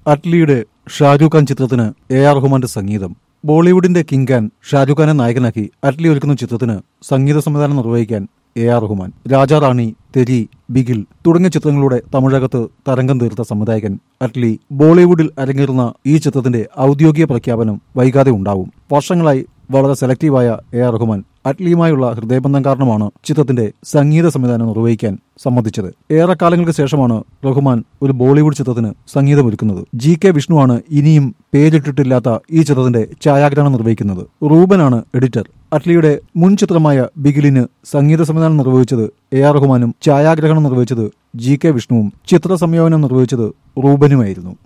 അറ്റ്ലിയുടെ ഷാരൂഖ് ഖാൻ ചിത്രത്തിന് A R റഹ്മാന്റെ സംഗീതം ബോളിവുഡിന്റെ കിങ് ഖാൻ ഷാരൂഖ് ഖാനെ നായകനാക്കി അറ്റ്ലി ഒരുക്കുന്ന ചിത്രത്തിന് സംഗീത സംവിധാനം നിർവഹിക്കാൻ എ ആർ റഹ്മാൻ രാജാറാണി തെരി ബിഗിൽ തുടങ്ങിയ ചിത്രങ്ങളുടെ തമിഴകത്ത് തരംഗം തീർത്ത സംവിധായകൻ അറ്റ്ലി ബോളിവുഡിൽ അരങ്ങേറുന്ന ഈ ചിത്രത്തിന്റെ ഔദ്യോഗിക പ്രഖ്യാപനം വൈകാതെ ഉണ്ടാവും വർഷങ്ങളായി വളരെ സെലക്റ്റീവായ എ ആർ റഹ്മാൻ അറ്റ്ലിയുമായുള്ള ഹൃദയബന്ധം കാരണമാണ് ചിത്രത്തിന്റെ സംഗീത സംവിധാനം നിർവഹിക്കാൻ സമ്മതിച്ചത് ഏറെക്കാലങ്ങൾക്ക് ശേഷമാണ് റഹ്മാൻ ഒരു ബോളിവുഡ് ചിത്രത്തിന് സംഗീതമൊരുക്കുന്നത് ജി കെ വിഷ്ണുവാണ് ഇനിയും പേരിട്ടിട്ടില്ലാത്ത ഈ ചിത്രത്തിന്റെ ഛായാഗ്രഹണം നിർവഹിക്കുന്നത് റൂബനാണ് എഡിറ്റർ അറ്റ്ലിയുടെ മുൻ ചിത്രമായ ബിഗിലിന് സംഗീത സംവിധാനം നിർവഹിച്ചത് എ ആർ റഹ്മാനും ഛായാഗ്രഹണം നിർവഹിച്ചത് ജി കെ വിഷ്ണുവും ചിത്ര സംയോജനം നിർവഹിച്ചത് റൂബനുമായിരുന്നു